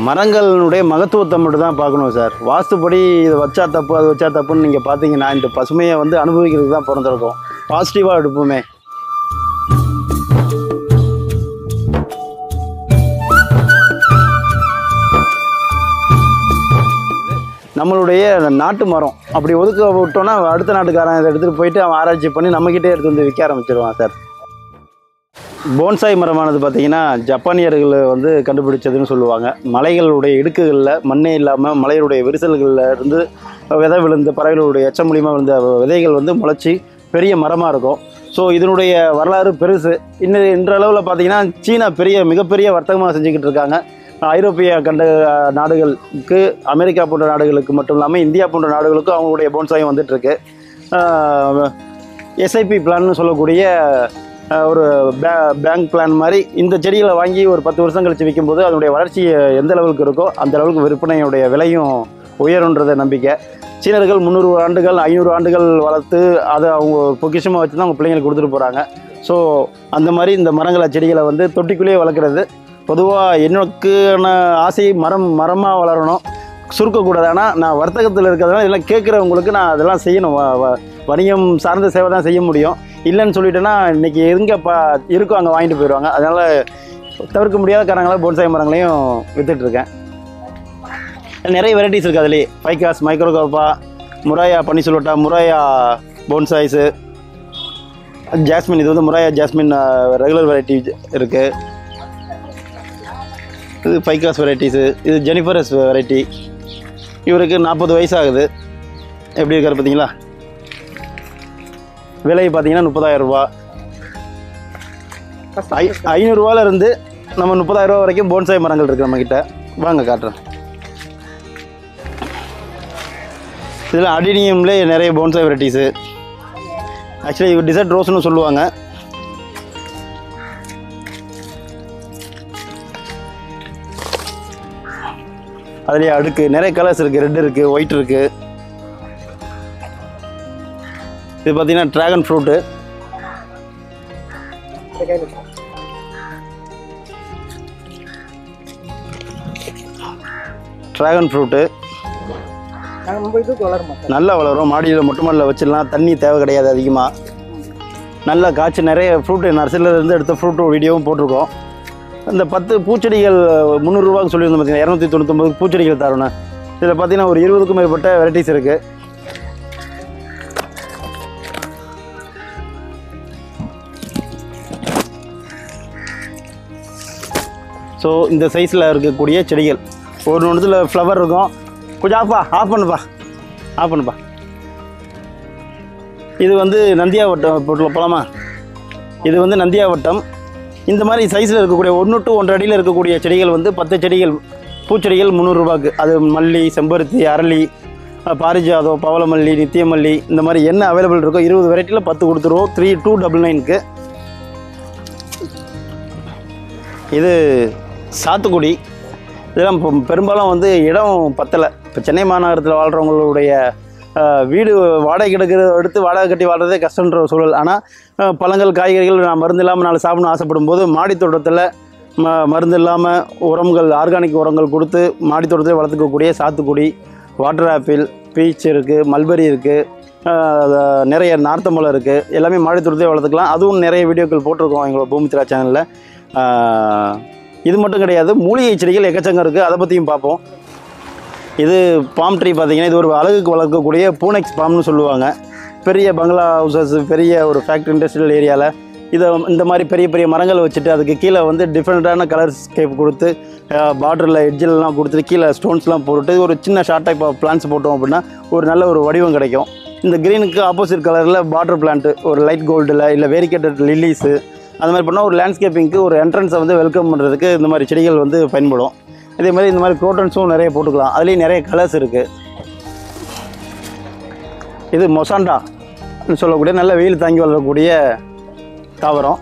மரங்களுடைய மகத்துவத்தை மட்டும் தான் பார்க்கணும் சார் வாஸ்துப்படி இதை வச்சா தப்பு அது வச்சா தப்புன்னு நீங்கள் பார்த்தீங்கன்னா இந்த பசுமையை வந்து அனுபவிக்கிறதுக்கு தான் பிறந்திருக்கோம் பாசிட்டிவாக எடுப்போமே நம்மளுடைய நாட்டு மரம் அப்படி ஒதுக்க விட்டோம்னா அடுத்த நாட்டுக்காரன் இதை எடுத்துகிட்டு போயிட்டு அவன் ஆராய்ச்சி பண்ணி நம்மக்கிட்டே எடுத்து வந்து விற்க ஆரம்பிச்சிருவான் சார் போன்சாய் மரமானது பார்த்தீங்கன்னா ஜப்பானியர்கள் வந்து கண்டுபிடிச்சதுன்னு சொல்லுவாங்க மலைகளுடைய இடுக்குகளில் மண்ணே இல்லாமல் மலையுடைய விரிசல்களில் இருந்து விதை விழுந்த பறவைகளுடைய எச்சம் மூலியமாக விழுந்த விதைகள் வந்து முளைச்சி பெரிய மரமாக இருக்கும் ஸோ இதனுடைய வரலாறு பெருசு இன்னும் இன்றளவில் பார்த்தீங்கன்னா சீனா பெரிய மிகப்பெரிய வர்த்தகமாக செஞ்சுக்கிட்டு இருக்காங்க ஐரோப்பிய கண்ட நாடுகளுக்கு அமெரிக்கா போன்ற நாடுகளுக்கு மட்டும் இல்லாமல் இந்தியா போன்ற நாடுகளுக்கும் அவங்களுடைய போன்சாயும் வந்துட்டுருக்கு எஸ்ஐபி பிளான்னு சொல்லக்கூடிய ஆஹ், ஒரு பே பேங்க் பிளான் மாதிரி இந்த செடிகளை வாங்கி ஒரு பத்து வருஷம் கழித்து விற்கும்போது அதனுடைய வளர்ச்சி எந்த லெவலுக்கு இருக்கோ அந்த அளவுக்கு விற்பனையுடைய விலையும் உயருன்றத நம்பிக்கை சீனர்கள் முந்நூறு ஆண்டுகள் ஐநூறு ஆண்டுகள் வளர்த்து அதை அவங்க பொக்கிஷமாக வச்சு தான் அவங்க பிள்ளைங்களுக்கு கொடுத்துட்டு போகிறாங்க ஸோ அந்த மாதிரி இந்த மரங்களை செடிகளை வந்து தொட்டிக்குள்ளேயே வளர்க்குறது பொதுவாக எனக்கான ஆசை மரம் மரமாக வளரணும் சுருக்கக்கூடாது ஆனால் நான் வர்த்தகத்தில் இருக்கிறதுனால இதெல்லாம் கேட்குறவங்களுக்கு நான் அதெல்லாம் செய்யணும் வ- வ- வணிகம் சார்ந்த சேவை தான் செய்ய முடியும் இல்லைன்னு சொல்லிட்டேன்னா இன்றைக்கி எங்கே பா இருக்கோ அங்கே வாங்கிட்டு போயிடுவாங்க அதனால் தவிர்க்க முடியாத காரணங்களாக போன்சாய் மரங்களையும் வித்துட்ருக்கேன் நிறைய வெரைட்டிஸ் இருக்குது அதுலேயே ஃபைகாஸ் மைக்ரோகோப்பா முராயா பனி சொல்லட்டா முராயா போன்சாய்ஸு ஜாஸ்மின் இது வந்து முராயா ஜாஸ்மின் ரெகுலர் வெரைட்டி இருக்குது இது ஃபைகாஸ் வெரைட்டிஸு இது ஜெனிஃபரஸ் வெரைட்டி இவருக்கு நாற்பது வயசு ஆகுது எப்படி இருக்காரு பார்த்தீங்களா விலை பார்த்தீங்கன்னா முப்பதாயிரம் ரூபா ஐ ஐநூறுரூவால இருந்து நம்ம முப்பதாயிரம் ரூபா வரைக்கும் போன்சாய் மரங்கள் இருக்குது நம்மக்கிட்ட வாங்க காட்டுறேன் இதில் அடினியம்லேயே நிறைய போன்சாய் வெரைட்டிஸு ஆக்சுவலி இது டிசர்ட் ரோஸ்னு சொல்லுவாங்க அதுலேயே அடுக்கு நிறைய கலர்ஸ் இருக்குது ரெட் இருக்குது ஒயிட் இருக்குது இது பார்த்தீங்கன்னா ட்ராகன் ஃப்ரூட்டு ட்ராகன் ஃப்ரூட்டு நாங்கள் ரொம்ப இதுக்கு வளருமா சார் நல்லா வளரும் மாடியில் மொட்டை மாடியில் வச்சிடலாம் தண்ணி தேவை கிடையாது அதிகமாக நல்லா காய்ச்சி நிறைய ஃப்ரூட்டு நர்சரியிலேருந்து எடுத்த ஃப்ரூட்டு வீடியோவும் போட்டிருக்கோம் இந்த பத்து பூச்செடிகள் முந்நூறுரூவாக்கு சொல்லியிருந்தோம் பார்த்தீங்கன்னா இரநூத்தி தொண்ணூத்தொம்பது பூச்செடிகள் தரணும் இதில் பார்த்தீங்கன்னா ஒரு இருபதுக்கும் மேற்பட்ட வெரைட்டிஸ் இருக்குது ஸோ இந்த சைஸில் இருக்கக்கூடிய செடிகள் ஒரு ஒன்றுத்தில் ஃப்ளவர் இருக்கும் கொஞ்சம் ஆஃபா ஆஃப் பண்ணுப்பா ஆஃப் பண்ணுப்பா இது வந்து நந்தியாவட்டம் போட்டு போகலாமா இது வந்து நந்தியாவட்டம் இந்த மாதிரி சைஸில் இருக்கக்கூடிய ஒன்று டு ஒன்றரை அடியில் இருக்கக்கூடிய செடிகள் வந்து பத்து செடிகள் பூச்செடிகள் முந்நூறுரூபாக்கு அது மல்லி செம்பருத்தி அரளி அஹ், பாரிஜாதம் பவளமல்லி நித்தியமல்லி இந்த மாதிரி என்ன அவைலபிள் இருக்கோ இருபது வெரைட்டியில் பத்து கொடுத்துருவோம் த்ரீ டூ டபுள் நைனுக்கு இது சாத்துக்குடி இதெல்லாம் இப்போ பெரும்பாலும் வந்து இடம் பத்தலை இப்போ சென்னை மாநகரத்தில் வாழ்கிறவங்களுடைய அஹ், வீடு வாடகை கிடக்கிறத எடுத்து வாடகை கட்டி வாழ்றதே கஷ்டன்ற ஒரு சூழல் ஆனால் அஹ், பழங்கள் காய்கறிகள் நான் மருந்து இல்லாமல் நாலு சாப்பிடணும் ஆசைப்படும் போது மாடி தோட்டத்தில் ம மருந்து இல்லாமல் உரங்கள் ஆர்கானிக் உரங்கள் கொடுத்து மாடி தோட்டத்தில் வளர்த்துக்கக்கூடிய சாத்துக்குடி வாட்டர் ஆப்பிள் பீச் இருக்குது மல்பெரி இருக்குது நிறைய நார்த்தம்பழம் இருக்குது எல்லாமே மாடி தோட்டத்திலே வளர்த்துக்கலாம் அதுவும் நிறைய வீடியோக்கள் போட்டிருக்கோம் எங்களோட பூமித்ரா சேனலில் இது மட்டும் கிடையாது மூலிகை செடிகள் எக்கச்சங்கம் இருக்குது அதை பற்றியும் பார்ப்போம் இது பாம் ட்ரீ பார்த்தீங்கன்னா இது ஒரு அழகுக்கு வளர்க்கக்கூடிய பூனெக்ஸ் பாம்னு சொல்லுவாங்க பெரிய பங்களா ஹவுசஸ் பெரிய ஒரு ஃபேக்ட்ரி இண்டஸ்ட்ரியல் ஏரியாவில் இதை இந்த மாதிரி பெரிய பெரிய மரங்கள் வச்சுட்டு அதுக்கு கீழே வந்து டிஃப்ரெண்ட்டான கலர் ஸ்கேப் கொடுத்து பார்டரில் எட்ஜிலலாம் கொடுத்துட்டு கீழே ஸ்டோன்ஸ்லாம் போட்டுட்டு ஒரு சின்ன ஷார்ட் டைப் ஆஃப் பிளான்ஸ் போட்டோம் அப்படின்னா ஒரு நல்ல ஒரு வடிவம் கிடைக்கும் இந்த க்ரீனுக்கு ஆப்போசிட் கலரில் பார்டர் பிளான்ட்டு ஒரு லைட் கோல்டில் இல்லை வேரிகேட்டட் லில்லிஸு அந்த மாதிரி பண்ணால் ஒரு லேண்ட்ஸ்கேப்பிங்க்கு ஒரு என்ட்ரன்ஸை வந்து வெல்கம் பண்ணுறதுக்கு இந்த மாதிரி செடிகள் வந்து பயன்படும் இதே மாதிரி இந்த மாதிரி க்ரோட்டன்ஸும் நிறைய போட்டுக்கலாம் அதுலேயும் நிறைய கலர்ஸ் இருக்குது இது மொசாண்டா சொல்லக்கூடிய நல்ல வெயில் தாங்கி வளரக்கூடிய தாவரம்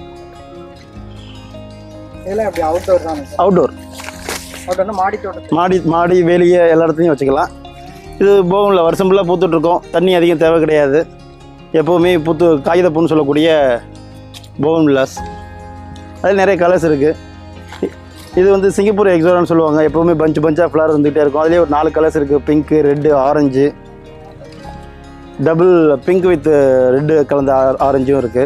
இதெல்லாம் எப்படி அவுட்டோர் தானே சார் அவுட்டோர் அவுட்டோர்னா மாடி தோட்டத்தில் மாடி மாடி வெளியே எல்லா இடத்துலையும் வச்சுக்கலாம் இது போகமில்ல வருஷம் ஃபுல்லாக பூத்துட்ருக்கோம் தண்ணி அதிகம் தேவை கிடையாது எப்போவுமே புத்து காகிதப்பூன்னு சொல்லக்கூடிய போகன் வில்லாஸ் அதில் நிறைய கலர்ஸ் இருக்குது இது வந்து சிங்கப்பூர் எக்ஸோரான்னு சொல்லுவாங்க எப்போவுமே பஞ்ச் பஞ்சாக ஃப்ளவர் வந்துகிட்டே இருக்கும் அதுலேயே ஒரு நாலு கலர்ஸ் இருக்குது pink red orange double pink with red கலந்த ஆரஞ்சும் இருக்குது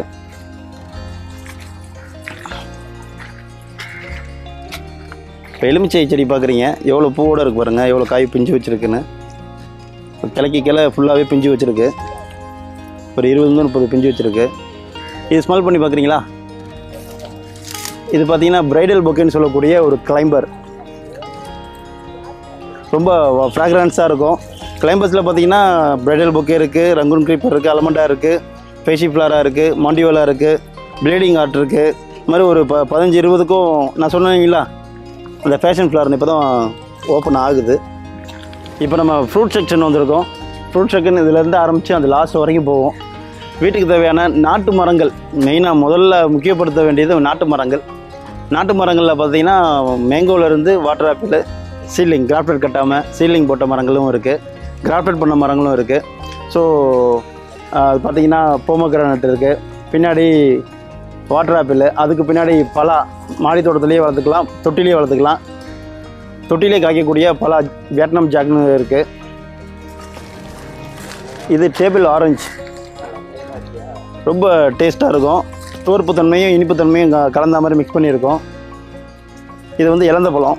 இப்போ எலுமிச்சை செடி பார்க்குறீங்க எவ்வளோ பூவோட இருக்கு பாருங்க எவ்வளோ காய் பிஞ்சு வச்சுருக்குன்னு கிழக்கி கிளை ஃபுல்லாகவே பிஞ்சு வச்சுருக்கு ஒரு இருபது முப்பது பிஞ்சு வச்சுருக்கு இது ஸ்மெல் பண்ணி பார்க்குறீங்களா இது பார்த்தீங்கன்னா பிரைடல் பொக்கேன்னு சொல்லக்கூடிய ஒரு கிளைம்பர் ரொம்ப ஃப்ராக்ரன்ஸாக இருக்கும் கிளைம்பர்ஸில் பார்த்தீங்கன்னா பிரைடல் பொக்கே இருக்குது ரங்கூன் க்ரீப்பர் இருக்குது அலமண்டா இருக்குது ஃபேஷி ஃப்ளாரா இருக்குது மாண்டியோலா இருக்குது ப்ளீடிங் ஆர்ட் இருக்குது இது மாதிரி ஒரு ப பதினஞ்சு இருபதுக்கும் நான் சொன்னீங்களா அந்த ஃபேஷன் ஃப்ளார் இப்போ தான் ஓப்பன் ஆகுது இப்போ நம்ம ஃப்ரூட் செக்ஷன் வந்திருக்கோம் ஃப்ரூட் செக்ஷன் இதுலேருந்து ஆரம்பித்து அந்த லாஸ்ட் வரைக்கும் போவோம் வீட்டுக்கு தேவையான நாட்டு மரங்கள் மெயினாக முதல்ல முக்கியப்படுத்த வேண்டியது நாட்டு மரங்கள் நாட்டு மரங்களில் பார்த்தீங்கன்னா மேங்கோலேருந்து வாட்டர் ஆப்பிள் சீலிங் கிராஃப்டட் கட்டாமல் சீலிங் போட்ட மரங்களும் இருக்குது கிராஃப்டட் பண்ண மரங்களும் இருக்குது ஸோ அது பார்த்தீங்கன்னா போமோகிரானட் இருக்குது பின்னாடி வாட்டர் ஆப்பிள் அதுக்கு பின்னாடி பலா மாடி தோட்டத்துலேயே வளர்த்துக்கலாம் தொட்டிலேயே வளர்த்துக்கலாம் தொட்டிலே காய்க்கக்கூடிய பலா வியட்நாம் ஜாக்னு இருக்குது இது டேபிள் ஆரஞ்சு ரொம்ப டேஸ்ட்டாக இருக்கும் துவர்ப்பு தன்மையும் இனிப்பு தன்மையும் க- கலந்த மாதிரி மிக்ஸ் பண்ணியிருக்கோம் இது வந்து இலந்த பழம்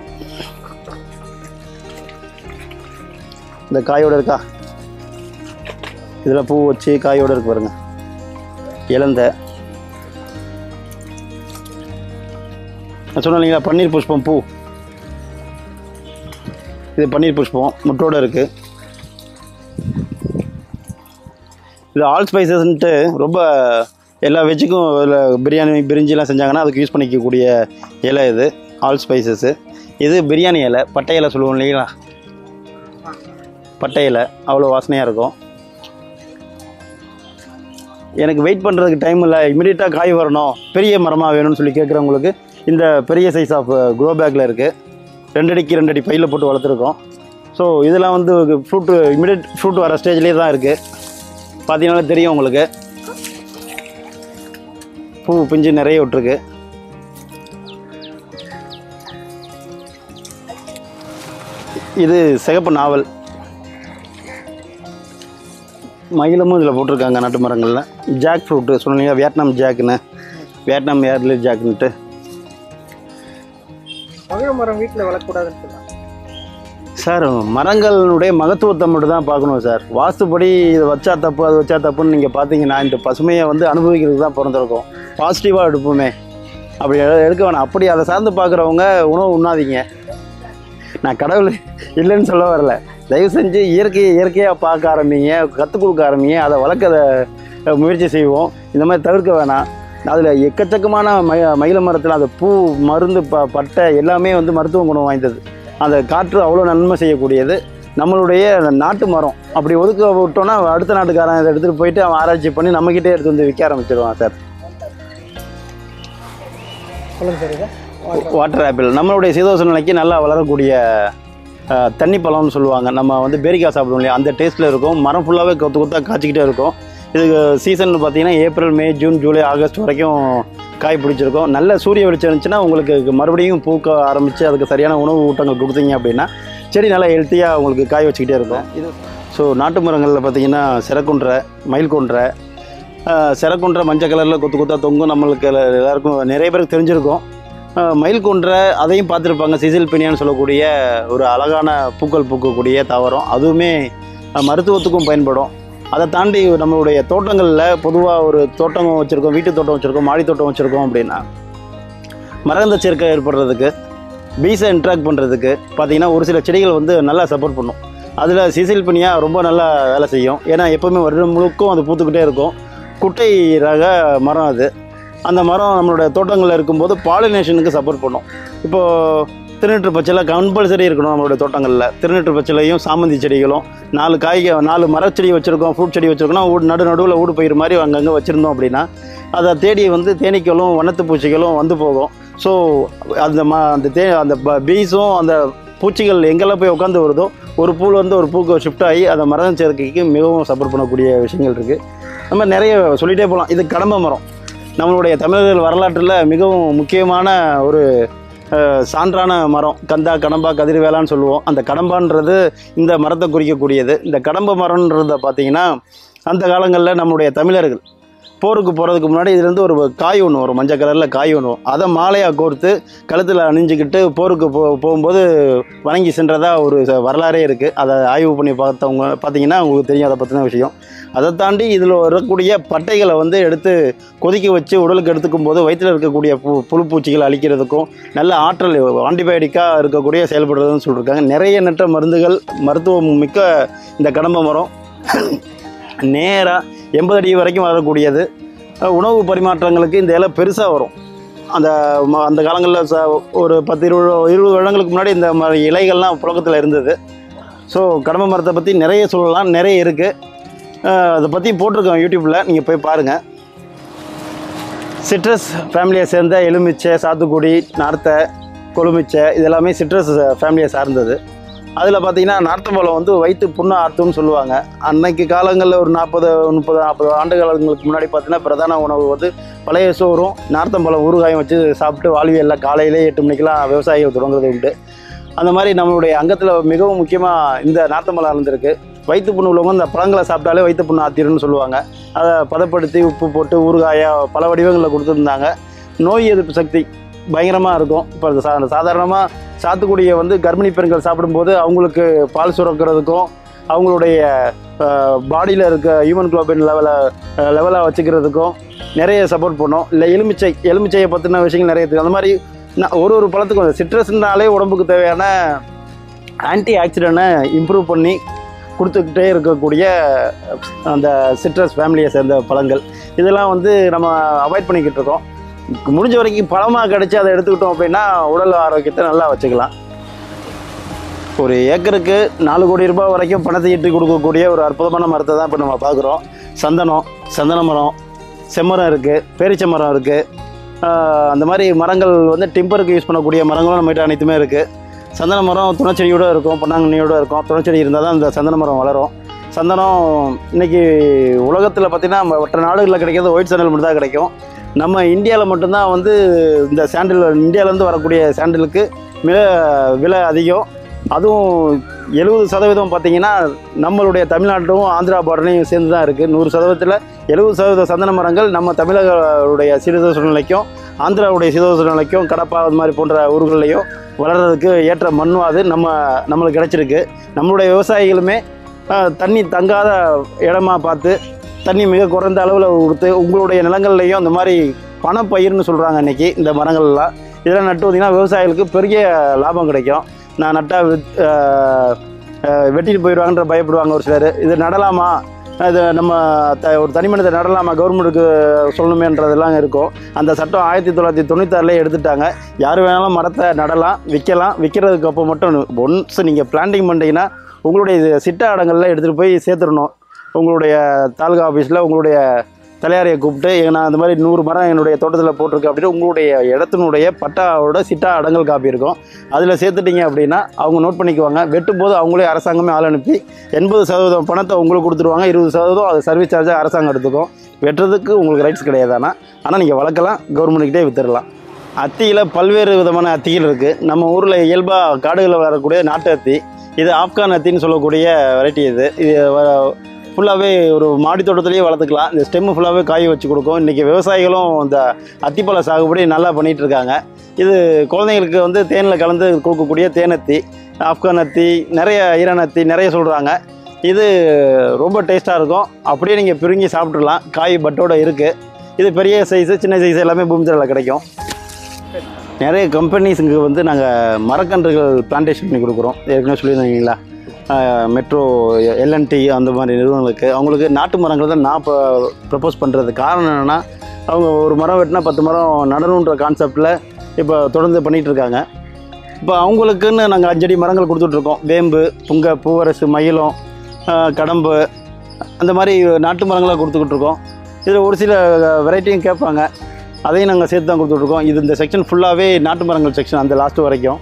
இந்த காயோட இருக்கா இதில் பூ வச்சு காயோட இருக்கு பாருங்க இலந்த நான் சொன்னேன் இல்லைங்களா பன்னீர் புஷ்பம் பூ இது பன்னீர் புஷ்பம் முட்டோட இருக்குது இது ஆல் ஸ்பைசஸ்ன்ட்டு ரொம்ப எல்லா வெஜ்ஜுக்கும் இதில் பிரியாணி பிரிஞ்சிலாம் செஞ்சாங்கன்னா அதுக்கு யூஸ் பண்ணிக்கக்கூடிய இலை இது ஆல் ஸ்பைசஸ்ஸு இது பிரியாணி இலை பட்டை இலை சொல்லுவோம் இல்லைங்களா பட்டை இலை அவ்வளோ வாசனையாக இருக்கும் எனக்கு வெயிட் பண்ணுறதுக்கு டைம் இல்லை இமிடியட்டாக காய் வரணும் பெரிய மரமாக வேணும்னு சொல்லி கேட்குறவங்களுக்கு இந்த பெரிய சைஸ் ஆஃப் க்ரோ பேக்கில் இருக்குது ரெண்டடிக்கு ரெண்டடி பையில் போட்டு வளர்த்துருக்கோம் ஸோ இதெல்லாம் வந்து ஃப்ரூட்டு இமிடியட் ஃப்ரூட் வர ஸ்டேஜ்லேயே தான் இருக்குது பார்த்தீங்கன்னா தெரியும் உங்களுக்கு பூ பிஞ்சு நிறைய விட்டுருக்கு இது சிகப்பு நாவல் மயிலமும் இதில் போட்டிருக்காங்க நாட்டு மரங்களில் ஜாக் ஃப்ரூட்டு சொன்னீங்க வியட்நாம் ஜாக்குன்னு வியட்நாம் ஏர்லி ஜாக்குன்ட்டு மகிழ மரம் வீட்டில் வளர்க்கக்கூடாதுன்னு சொல்லுவாங்க சார் மரங்களுடைய மகத்துவத்தை மட்டும் தான் பார்க்கணும் சார் வாஸ்துப்படி இது வச்சா தப்பு அது வச்சா தப்புன்னு நீங்கள் பார்த்தீங்கன்னா இந்த பசுமையை வந்து அனுபவிக்கிறதுக்கு தான் பிறந்திருக்கோம் பாசிட்டிவாக எடுப்போமே அப்படி எடு- எடுக்க வேணாம் அப்படி அதை சார்ந்து பார்க்குறவங்க உணவு உண்ணாதீங்க நான் கடவுள் இல்லைன்னு சொல்ல வரல தயவு செஞ்சு இயற்கையை இயற்கையாக பார்க்க ஆரம்பிங்க கற்றுக் கொடுக்க ஆரம்பிங்க அதை வளர்க்க அஹ், முயற்சி செய்வோம் இந்த மாதிரி தவிர்க்க வேணாம் அதில் எக்கச்சக்கமான ம மயில மரத்தில் அந்த பூ மருந்து ப பட்டை எல்லாமே வந்து மருத்துவ குணம் வாய்ந்தது அந்த காற்று அவ்வளோ நன்மை செய்யக்கூடியது நம்மளுடைய அந்த நாட்டு மரம் அப்படி ஒதுக்க விட்டோன்னா அடுத்த நாட்டுக்காரன் இதை எடுத்துகிட்டு போயிட்டு அவன் ஆராய்ச்சி பண்ணி நம்மக்கிட்டே எடுத்து வந்து விற்க ஆரம்பிச்சிருவான் சார் சொல்லுங்க சார் இதை வாட்டர் ஆப்பிள் நம்மளுடைய சீதோஷ நிலைக்கு நல்லா வளரக்கூடிய அஹ், தண்ணி பழம்னு சொல்லுவாங்க நம்ம வந்து பேரிக்காய் சாப்பிடுவோம் இல்லையா அந்த டேஸ்ட்டில் இருக்கும் மரம் ஃபுல்லாகவே கொத்து கொத்தாக காய்ச்சிக்கிட்டே இருக்கும் இதுக்கு சீசன் பார்த்தீங்கன்னா April May June July August வரைக்கும் காய் பிடிச்சிருக்கும் நல்ல சூரிய வெளிச்சம் இருந்துச்சுன்னா உங்களுக்கு மறுபடியும் பூக்க ஆரம்பித்து அதுக்கு சரியான உணவு ஊட்டங்கள் கொடுத்தீங்க அப்படின்னா செடி நல்லா ஹெல்த்தியாக உங்களுக்கு காய் வச்சுக்கிட்டே இருக்கும் இது ஸோ நாட்டு மரங்களில் பார்த்தீங்கன்னா சிறக்குன்ற மயில் கொன்ற சிறக்குன்ற மஞ்சள் கலரில் கொத்து கொத்தா தொங்கும் நம்மளுக்கு எல்லாருக்கும் நிறைய பேருக்கு தெரிஞ்சிருக்கும் அஹ், மயில் கொன்ற அதையும் பார்த்துருப்பாங்க சிசில் பினியான்னு சொல்லக்கூடிய ஒரு அழகான பூக்கள் பூக்கக்கூடிய தாவரம் அதுவுமே அஹ், மருத்துவத்துக்கும் பயன்படும் அதை தாண்டி நம்மளுடைய தோட்டங்களில் பொதுவாக ஒரு தோட்டம் வச்சுருக்கோம் வீட்டு தோட்டம் வச்சுருக்கோம் மாடி தோட்டம் வச்சுருக்கோம் அப்படின்னா மரகந்த சேர்க்கை ஏற்படுறதுக்கு பீஸை இன்ட்ராக்ட் பண்ணுறதுக்கு பார்த்தீங்கன்னா ஒரு சில செடிகள் வந்து நல்லா சப்போர்ட் பண்ணும் அதில் சிசில் பினியா ரொம்ப நல்லா வேலை செய்யும் ஏன்னா எப்போவுமே வருடம் முழுக்கும் அது பூத்துக்கிட்டே இருக்கும் குட்டை ரக மரம் அது அந்த மரம் நம்மளோட தோட்டங்களில் இருக்கும்போது பாலினேஷனுக்கு சப்போர்ட் பண்ணும் இப்போது திருநெற்று பச்சையில் கம்பல்சரி இருக்கணும் நம்மளோட தோட்டங்களில் திருநெற்று பச்சையிலையும் சாமந்தி செடிகளும் நாலு காய்க நாலு மரச்செடி வச்சுருக்கோம் ஃப்ரூட் செடி வச்சுருக்கோம் ஊடு நடு நடுவில் ஊடு பயிர் மாதிரி அங்கங்கே வச்சுருந்தோம் அப்படின்னா அதை தேடி வந்து தேனீக்களும் வண்ணத்து பூச்சிகளும் வந்து போகும் ஸோ அந்த ம அந்த தே அந்த பீஸும் அந்த பூச்சிகள் எங்கெல்லாம் போய் உட்காந்து வருதோ ஒரு பூவில் வந்து ஒரு பூக்கு ஷிஃப்ட் ஆகி அந்த மரம் சேர்க்கைக்கு மிகவும் சப்போர்ட் பண்ணக்கூடிய விஷயங்கள் இருக்குது நம்ம நிறைய சொல்லிகிட்டே போகலாம் இது கடம்ப மரம் நம்மளுடைய தமிழர்கள் வரலாற்றில் மிகவும் முக்கியமான ஒரு அஹ், சான்றான மரம் கந்தா கடம்பா கதிர்வேலான்னு சொல்லுவோம் அந்த கடம்பான்றது இந்த மரத்தை குறிக்கக்கூடியது இந்த கடம்ப மரம்ன்றத பார்த்தீங்கன்னா அந்த காலங்களில் நம்முடைய தமிழர்கள் போருக்கு போகிறதுக்கு முன்னாடி இதுலேருந்து ஒரு காய் ஒன்று வரும் மஞ்சள் கலரில் காய் ஒன்று வரும் அதை மாலையாக கோர்த்து கழுத்தில் அணிஞ்சிக்கிட்டு போருக்கு போ போகும்போது வணங்கி சென்றதா ஒரு ச- வரலாறே இருக்குது அதை ஆய்வு பண்ணி பார்த்தவங்க பார்த்தீங்கன்னா உங்களுக்கு தெரியும் அதை பற்றின விஷயம் அதை தாண்டி இதில் வரக்கூடிய பட்டைகளை வந்து எடுத்து கொதிக்க வச்சு உடலுக்கு எடுத்துக்கும் போது வயிற்றில் இருக்கக்கூடிய பு புழு பூச்சிகளை அழிக்கிறதுக்கும் நல்ல ஆற்றல் ஆன்டிபயோட்டிக்காக இருக்கக்கூடிய செயல்படுறதுன்னு சொல்லியிருக்காங்க நிறைய நெற்ற மருந்துகள் மருத்துவம் மிக்க இந்த கடம்ப மரம் நேராக எண்பது அடி வரைக்கும் வளரக்கூடியது அஹ் உணவு பரிமாற்றங்களுக்கு இந்த இலை பெருசாக வரும் அந்த ம- அந்த காலங்களில் ச ஒரு பத்து இருபது இருபது வருடங்களுக்கு முன்னாடி இந்த மாதிரி இலைகள்லாம் புழக்கத்தில் இருந்தது ஸோ கடம்ப மரத்தை பற்றி நிறைய சொல்லலாம் நிறைய இருக்குது அதை பற்றி போட்டிருக்கோம் யூடியூப்பில் நீங்கள் போய் பாருங்கள் சிட்ரஸ் ஃபேமிலியை சேர்ந்த எலுமிச்சை சாத்துக்குடி நார்த்தை கொழுமிச்சை இதெல்லாமே சிட்ரஸ் ஃபேமிலியை சார்ந்தது அதில் பார்த்தீங்கன்னா நார்த்தம்பழம் வந்து வயிற்று புண்ணை ஆற்றும்னு சொல்லுவாங்க அன்னைக்கு காலங்களில் ஒரு நாற்பது முப்பது நாற்பது ஆண்டு காலங்களுக்கு முன்னாடி பார்த்தீங்கன்னா பிரதான உணவு வந்து பழைய சோறும் நார்த்தம்பழம் ஊறுகாயும் வச்சு சாப்பிட்டு வாழ்வியலில் காலையிலே எட்டு மணிக்கெலாம் விவசாயிகள் தொடங்குறது உண்டு அந்த மாதிரி நம்மளுடைய அங்கத்தில் மிகவும் முக்கியமாக இந்த நார்த்தம்பழம் இருந்திருக்கு வயிற்று புண்ணு உள்ளவங்க இந்த பழங்களை சாப்பிட்டாலே வயிற்று புண்ணு ஆத்திரும்னு சொல்லுவாங்க அதை பதப்படுத்தி உப்பு போட்டு ஊறுகாயாக பல வடிவங்களில் கொடுத்துருந்தாங்க நோய் எதிர்ப்பு சக்தி பயங்கரமாக இருக்கும் இப்போ சா சாதாரணமாக சாத்துக்குடியை வந்து கர்ப்பிணி பெண்கள் சாப்பிடும்போது அவங்களுக்கு பால் சுரக்கிறதுக்கும் அவங்களுடைய பாடியில் இருக்க ஹியூமன் குளோபின் லெவலை லெவலாக வச்சுக்கிறதுக்கும் நிறைய சப்போர்ட் பண்ணும் இல்லை எலுமிச்சை எலுமிச்சையை பற்றின விஷயங்கள் நிறைய இருக்குது அந்த மாதிரி ந- ஒரு ஒரு பழத்துக்கும் சிட்ரஸ்னாலே உடம்புக்கு தேவையான ஆன்டி ஆக்சிடென்ட்டை இம்ப்ரூவ் பண்ணி கொடுத்துக்கிட்டே இருக்கக்கூடிய அந்த சிட்ரஸ் ஃபேமிலியை சேர்ந்த பழங்கள் இதெல்லாம் வந்து நம்ம அவாய்ட் பண்ணிக்கிட்டு இருக்கோம் முடிஞ்ச வரைக்கும் பழமாக கிடச்சி அதை எடுத்துக்கிட்டோம் அப்படின்னா உடல் ஆரோக்கியத்தை நல்லா வச்சுக்கலாம் ஒரு ஏக்கருக்கு நாலு கோடி ரூபாய் வரைக்கும் பணத்தை ஈட்டி கொடுக்கக்கூடிய ஒரு அற்புதமான மரத்தை தான் இப்போ நம்ம பார்க்குறோம் சந்தனம் சந்தன மரம் செம்மரம் இருக்குது பேரிச்சை மரம் இருக்குது அந்த மாதிரி மரங்கள் வந்து டிம்பருக்கு யூஸ் பண்ணக்கூடிய மரங்களும் நம்மகிட்ட அனைத்துமே இருக்குது சந்தன மரம் துணைச்செடியோடு இருக்கும் பொன்னாங்கண்ணியோடு இருக்கும் துணைச்செடி இருந்தால் தான் இந்த சந்தன மரம் வளரும் சந்தனம் இன்னைக்கு உலகத்தில் பார்த்திங்கன்னா நம்ம மற்ற நாடுகளில் கிடைக்கிறது ஒயிட் சாண்டல் மட்டும் தான் கிடைக்கும் நம்ம இந்தியாவில் மட்டும்தான் வந்து இந்த சாண்டில் இந்தியாவிலேருந்து வரக்கூடிய சாண்டிலுக்கு மிக விலை அதிகம் அதுவும் எழுபது சதவீதம் பார்த்தீங்கன்னா நம்மளுடைய தமிழ்நாட்டும் ஆந்திரா பார்டர்லையும் சேர்ந்து தான் இருக்குது நூறு சதவீதத்தில் எழுபது சதவீத சந்தன மரங்கள் நம்ம தமிழகருடைய சீதோஷ நிலைக்கும் ஆந்திராவுடைய சீதோஷ நிலைக்கும் கடப்பா அது மாதிரி போன்ற ஊர்கள்லையும் வளர்கிறதுக்கு ஏற்ற மண்ணும் அது நம்ம நம்மளுக்கு கிடச்சிருக்கு நம்மளுடைய விவசாயிகளுமே ஆஹ், தண்ணி தங்காத இடமா பார்த்து தண்ணி மிக குறைந்த அளவில் கொடுத்து உங்களுடைய நிலங்கள்லையும் இந்த மாதிரி பணப்பயிர்னு சொல்கிறாங்க இன்றைக்கி இந்த மரங்கள்லாம் இதெல்லாம் நட்டு வந்தீங்கன்னா விவசாயிகளுக்கு பெரிய லாபம் கிடைக்கும் நான் நட்டால் வித் ஆஹ், ஆஹ், வெட்டிட்டு போயிடுவாங்கன்ற பயப்படுவாங்க ஒரு சிலர் இது நடலாமா இது நம்ம த ஒரு தனி மனித நடலாமா கவர்மெண்ட்டுக்கு சொல்லணுமேன்றதெல்லாம் இருக்கும் அந்த சட்டம் ஆயிரத்தி தொள்ளாயிரத்தி தொண்ணூத்தாறுலேயே எடுத்துட்டாங்க யார் வேணாலும் மரத்தை நடலாம் விற்கலாம் விற்கிறதுக்கு அப்போ மட்டும் ஒன்ஸ் நீங்கள் பிளான்டிங் பண்ணிட்டீங்கன்னா உங்களுடைய இது சிட்ட இடங்களில் எடுத்துகிட்டு போய் சேர்த்துடணும் உங்களுடைய தாலுகா ஆஃபீஸில் உங்களுடைய தலையாரியை கூப்பிட்டு "ஏங்க, நான் இந்த மாதிரி நூறு மரம் என்னுடைய தோட்டத்தில் போட்டிருக்கேன் அப்படின்னு உங்களுடைய இடத்தினுடைய பட்டாவோட சிட்டா அடங்கல் காப்பி இருக்கும் அதில் சேர்த்துட்டீங்க அப்படின்னா அவங்க நோட் பண்ணிக்குவாங்க வெட்டும் போது அவங்களே அரசாங்கமே ஆள் அனுப்பி எண்பது சதவீதம் பணத்தை உங்களுக்கு கொடுத்துருவாங்க இருபது சதவீதம் அது சர்வீஸ் சார்ஜாக அரசாங்கம் எடுத்துக்கும் வெட்டுறதுக்கு உங்களுக்கு ரைட்ஸ் கிடையாது ஆனால் ஆனால் நீங்கள் வளர்க்கலாம் கவர்மெண்ட்டுக்கிட்டே வித்துடலாம் அத்தியில் பல்வேறு விதமான அத்திகள் இருக்குது நம்ம ஊரில் இயல்பாக காடுகளில் வரக்கூடிய நாட்டு அத்தி இது ஆப்கான் அத்தின்னு சொல்லக்கூடிய வெரைட்டி இது இது ஃபுல்லாகவே ஒரு மாடி தோட்டத்திலேயே வளர்த்துக்கலாம் இந்த ஸ்டெம்மு ஃபுல்லாகவே காய வச்சு கொடுக்கும் இன்றைக்கி விவசாயிகளும் இந்த அத்திப்பழ சாகுபடி நல்லா பண்ணிகிட்டு இருக்காங்க இது குழந்தைங்களுக்கு வந்து தேனில் கலந்து கொடுக்கக்கூடிய தேனத்தி ஆப்கான் அத்தி நிறைய ஈரான் அத்தி நிறைய சொல்கிறாங்க இது ரொம்ப டேஸ்ட்டாக இருக்கும் அப்படியே நீங்கள் பிரிங்கி சாப்பிட்றலாம் காய் பட்டோட இருக்குது இது பெரிய சைஸு சின்ன சைஸ் எல்லாமே பூமித்தரில் கிடைக்கும் நிறைய கம்பெனிஸுக்கு வந்து நாங்கள் மரக்கன்றுகள் பிளான்டேஷன் பண்ணி கொடுக்குறோம் ஏற்கனவே சொல்லியிருந்தீங்களா மெட்ரோ எல்என்டி அந்த மாதிரி நிறுவனங்களுக்கு அவங்களுக்கு நாட்டு மரங்கள் தான் நான் இப்போ ப்ரப்போஸ் பண்ணுறது காரணம் என்னென்னா அவங்க ஒரு மரம் வெட்டினா பத்து மரம் நடணுன்ற கான்செப்டில் இப்போ தொடர்ந்து பண்ணிகிட்டு இருக்காங்க இப்போ அவங்களுக்குன்னு நாங்கள் அஞ்சடி மரங்கள் கொடுத்துட்ருக்கோம் வேம்பு புங்க பூவரசு மயிலம் ஆஹ், கடம்பு அந்த மாதிரி நாட்டு மரங்களை கொடுத்துக்கிட்டு இருக்கோம் இதில் ஒரு சில வெரைட்டியும் கேட்பாங்க அதையும் நாங்கள் சேர்த்து தான் கொடுத்துட்ருக்கோம் இது இந்த செக்ஷன் ஃபுல்லாகவே நாட்டு மரங்கள் செக்ஷன் அந்த லாஸ்ட் வரைக்கும்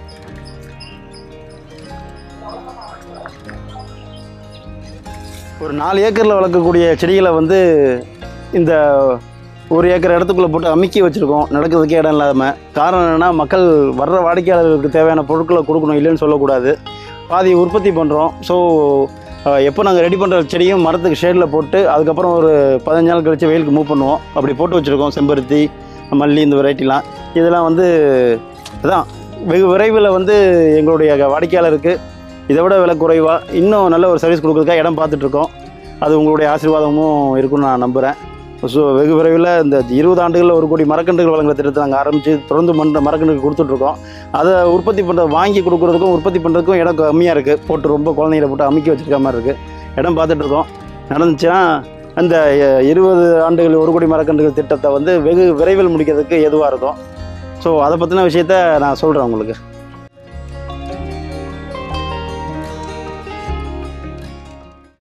ஒரு நாலு ஏக்கரில் வளர்க்கக்கூடிய செடிகளை வந்து இந்த ஒரு ஏக்கர் இடத்துக்குள்ளே போட்டு அமுக்கி வச்சுருக்கோம் நடக்கிறதுக்கே இடம் இல்லாமல் காரணம் என்னென்னா மக்கள் வர்ற வாடிக்கையாளர்களுக்கு தேவையான பொருட்களை கொடுக்கணும் இல்லைன்னு சொல்லக்கூடாது பாதி உற்பத்தி பண்ணுறோம் ஸோ எப்போ நாங்கள் ரெடி பண்ணுற செடியும் மரத்துக்கு ஷேடில் போட்டு அதுக்கப்புறம் ஒரு பதினஞ்சு நாள் கழித்து வெயிலுக்கு மூவ் பண்ணுவோம் அப்படி போட்டு வச்சுருக்கோம் செம்பருத்தி மல்லி இந்த வெரைட்டிலாம் இதெல்லாம் வந்து அதான் வெகு விரைவில் வந்து எங்களுடைய வாடிக்கையாளருக்கு இதை விட விலை குறைவாக இன்னும் நல்ல ஒரு சர்வீஸ் கொடுக்குறதுக்காக இடம் பார்த்துட்ருக்கோம் அது உங்களுடைய ஆசீர்வாதமும் இருக்குன்னு நான் நம்புகிறேன் ஸோ வெகு விரைவில் இந்த இருபது ஆண்டுகளில் ஒரு கோடி மரக்கன்றுகள் வழங்குற திட்டத்தை நாங்கள் ஆரம்பித்து தொடர்ந்து மண்ட மரக்கன்றுகள் கொடுத்துட்ருக்கோம் அதை உற்பத்தி பண்ணுற வாங்கி கொடுக்குறதுக்கும் உற்பத்தி பண்ணுறதுக்கும் இடம் கம்மியாக இருக்குது போட்டு ரொம்ப குழந்தைகளை போட்டு அமுக்கி வச்சிருக்க மாதிரி இருக்குது இடம் பார்த்துட்ருக்கோம் நடந்துச்சுன்னா அந்த அஹ், இருபது ஆண்டுகள் ஒரு கோடி மரக்கன்றுகள் திட்டத்தை வந்து வெகு விரைவில் முடிக்கிறதுக்கு எதுவாக இருக்கும் ஸோ அதை பற்றின விஷயத்த நான் சொல்கிறேன் உங்களுக்கு